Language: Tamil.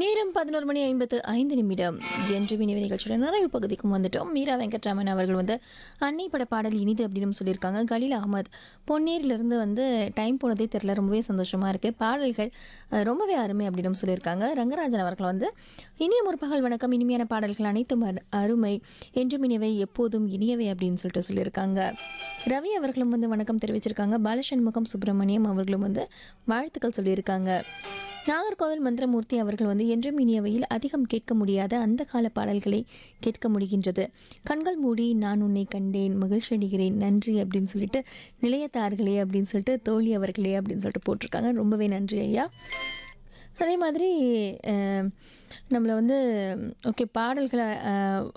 நேரம் பதினோரு மணி ஐம்பத்து ஐந்து நிமிடம் என்று வினிவு நிகழ்ச்சியோட நிறைவு பகுதிக்கும் வந்துட்டோம் மீரா வெங்கட்ராமன் அவர்கள் வந்து அன்னை பட பாடல் இனிது அப்படின்னு சொல்லியிருக்காங்க கலீல் அகமது பொன்னேரிலிருந்து வந்து டைம் போனதே தெரில ரொம்பவே சந்தோஷமாக இருக்குது பாடல்கள் அஹ், ரொம்பவே அருமை அப்படின்னு சொல்லியிருக்காங்க ரங்கராஜன் அவர்கள் வந்து இனிய முற்பகல் வணக்கம் இனிமையான பாடல்கள் அனைத்தும் அரு- அருமை என்றும் இனியவை எப்போதும் இனியவை அப்படின்னு சொல்லிட்டு சொல்லியிருக்காங்க ரவி அவர்களும் வந்து வணக்கம் தெரிவிச்சிருக்காங்க பாலசண்முகம் சுப்பிரமணியம் அவர்களும் வந்து வாழ்த்துக்கள் சொல்லியிருக்காங்க நாகர்கோவில் மந்திரமூர்த்தி அவர்கள் வந்து என்றும் இனியவையில் அதிகம் கேட்க முடியாத அந்த கால பாடல்களை கேட்க முடிகின்றது கண்கள் மூடி நான் உன்னை கண்டேன் மகிழ்ச்சி அடைகிறேன் நன்றி அப்படின்னு சொல்லிட்டு நிலையத்தார்களே அப்படின்னு சொல்லிட்டு தோழி அவர்களே அப்படின்னு சொல்லிட்டு போட்டிருக்காங்க ரொம்பவே நன்றி ஐயா அதே மாதிரி அஹ், நம்மளை வந்து ஓகே பாடல்களை அஹ்,